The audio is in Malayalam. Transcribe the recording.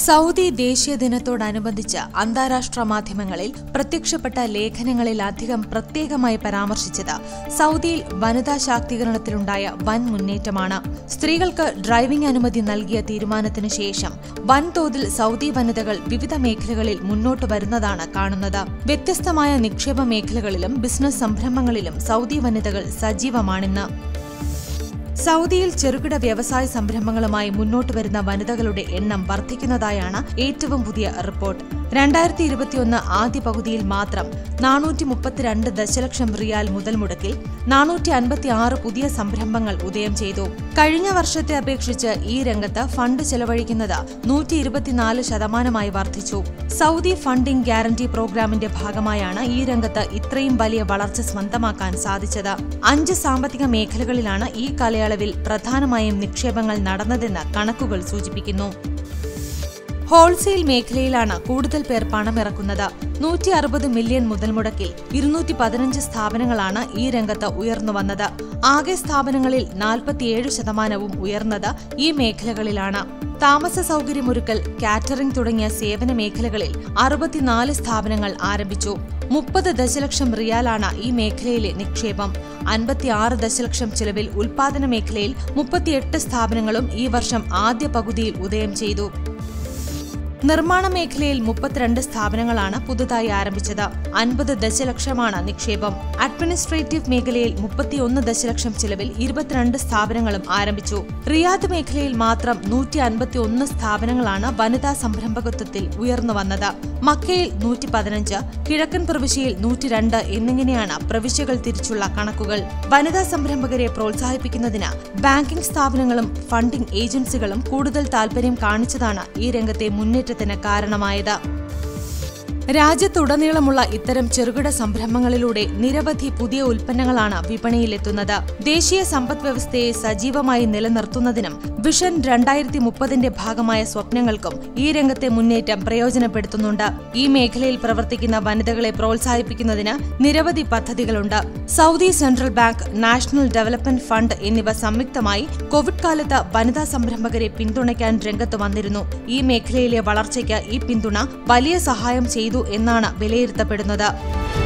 സൗദി ദേശീയ ദിനത്തോടനുബന്ധിച്ച് അന്താരാഷ്ട്ര മാധ്യമങ്ങളിൽ പ്രത്യക്ഷപ്പെട്ട ലേഖനങ്ങളിലധികം പ്രത്യേകമായി പരാമർശിച്ചത് സൗദിയിൽ വനിതാ ശാക്തീകരണത്തിലുണ്ടായ വൻ മുന്നേറ്റമാണ് സ്ത്രീകൾക്ക് ഡ്രൈവിംഗ് അനുമതി നൽകിയ തീരുമാനത്തിനു ശേഷം വൻതോതിൽ സൗദി വനിതകൾ വിവിധ മേഖലകളിൽ മുന്നോട്ട് വരുന്നതാണ് കാണുന്നത് വ്യത്യസ്തമായ നിക്ഷേപ മേഖലകളിലും ബിസിനസ് സംരംഭങ്ങളിലും സൗദി വനിതകൾ സജീവമാണിന്ന് സൗദിയിൽ ചെറുകിട വ്യവസായ സംരംഭങ്ങളുമായി മുന്നോട്ട് വരുന്ന വനിതകളുടെ എണ്ണം വർദ്ധിക്കുന്നതായാണ് ഏറ്റവും പുതിയ റിപ്പോർട്ട് രണ്ടായിരത്തി ഇരുപത്തിയൊന്ന് ആദ്യ പകുതിയിൽ മാത്രം നാനൂറ്റി മുപ്പത്തിരണ്ട് ദശലക്ഷം റിയാൽ മുതൽ മുടക്കിൽ നാനൂറ്റി അൻപത്തി ആറ് പുതിയ സംരംഭങ്ങൾ ഉദയം ചെയ്തു കഴിഞ്ഞ വർഷത്തെ അപേക്ഷിച്ച് ഈ രംഗത്ത് ഫണ്ട് ചെലവഴിക്കുന്നത് നൂറ്റി ഇരുപത്തിനാല് ശതമാനമായി വർദ്ധിച്ചു സൗദി ഫണ്ടിംഗ് ഗ്യാരണ്ടി പ്രോഗ്രാമിന്റെ ഭാഗമായാണ് ഈ രംഗത്ത് ഇത്രയും വലിയ വളർച്ച സ്വന്തമാക്കാൻ സാധിച്ചത് അഞ്ച് സാമ്പത്തിക മേഖലകളിലാണ് ഈ കാലയളവിൽ പ്രധാനമായും നിക്ഷേപങ്ങൾ നടന്നതെന്ന് കണക്കുകൾ സൂചിപ്പിക്കുന്നു ഹോൾസെയിൽ മേഖലയിലാണ് കൂടുതൽ പേർ പണമിറക്കുന്നത് നൂറ്റി അറുപത് മില്യൺ മുതൽ മുടക്കിൽ ഇരുന്നൂറ്റി പതിനഞ്ച് സ്ഥാപനങ്ങളാണ് ഈ രംഗത്ത് ഉയർന്നു വന്നത് ആകെ സ്ഥാപനങ്ങളിൽ നാൽപ്പത്തിയേഴ് ശതമാനവും ഉയർന്നത് ഈ മേഖലകളിലാണ് താമസ സൗകര്യമൊരുക്കൽ കാറ്ററിംഗ് തുടങ്ങിയ സേവന മേഖലകളിൽ അറുപത്തിനാല് സ്ഥാപനങ്ങൾ ആരംഭിച്ചു മുപ്പത് ദശലക്ഷം റിയാലാണ് ഈ മേഖലയിലെ നിക്ഷേപം അൻപത്തിയാറ് ദശലക്ഷം ചിലവിൽ ഉൽപാദന മേഖലയിൽ മുപ്പത്തിയെട്ട് സ്ഥാപനങ്ങളും ഈ വർഷം ആദ്യ പകുതിയിൽ ഉദയം ചെയ്തു നിർമ്മാണ മേഖലയിൽ മുപ്പത്തിരണ്ട് സ്ഥാപനങ്ങളാണ് പുതുതായി ആരംഭിച്ചത് അൻപത് ദശലക്ഷമാണ് നിക്ഷേപം അഡ്മിനിസ്ട്രേറ്റീവ് മേഖലയിൽ മുപ്പത്തിയൊന്ന് ദശലക്ഷം ചിലവിൽ ഇരുപത്തിരണ്ട് സ്ഥാപനങ്ങളും ആരംഭിച്ചു റിയാദ് മേഖലയിൽ മാത്രം നൂറ്റി അൻപത്തിയൊന്ന് സ്ഥാപനങ്ങളാണ് വനിതാ സംരംഭകത്വത്തിൽ ഉയർന്നു വന്നത് മക്കയിൽ നൂറ്റി പതിനഞ്ച് കിഴക്കൻ പ്രവിശ്യയിൽ നൂറ്റിരണ്ട് എന്നിങ്ങനെയാണ് പ്രവിശ്യകൾ തിരിച്ചുള്ള കണക്കുകൾ വനിതാ സംരംഭകരെ പ്രോത്സാഹിപ്പിക്കുന്നതിന് ബാങ്കിംഗ് സ്ഥാപനങ്ങളും ഫണ്ടിംഗ് ഏജൻസികളും കൂടുതൽ താൽപര്യം കാണിച്ചതാണ് ഈ രംഗത്തെ മുന്നേറ്റത്തിന് കാരണമായത് രാജ്യത്തുടനീളമുള്ള ഇത്തരം ചെറുകിട സംരംഭങ്ങളിലൂടെ നിരവധി പുതിയ ഉൽപ്പന്നങ്ങളാണ് വിപണിയിലെത്തുന്നത് ദേശീയ സമ്പദ് വ്യവസ്ഥയെ സജീവമായി നിലനിർത്തുന്നതിനും വിഷൻ രണ്ടായിരത്തി മുപ്പതിന്റെ ഭാഗമായ സ്വപ്നങ്ങൾക്കും ഈ രംഗത്തെ മുന്നേറ്റം പ്രയോജനപ്പെടുത്തുന്നുണ്ട് ഈ മേഖലയിൽ പ്രവർത്തിക്കുന്ന വനിതകളെ പ്രോത്സാഹിപ്പിക്കുന്നതിന് നിരവധി പദ്ധതികളുണ്ട് Saudi central bank national development fund എന്നിവ സംയുക്തമായി കോവിഡ് കാലത്ത് വനിതാ സംരംഭകരെ പിന്തുണയ്ക്കാൻ രംഗത്ത് വന്നിരുന്നു ഈ മേഖലയിലെ വളർച്ചയ്ക്ക് ഈ പിന്തുണ വലിയ സഹായം ചെയ്തു എന്നാണ് വിലയിരുത്തപ്പെടുന്നത്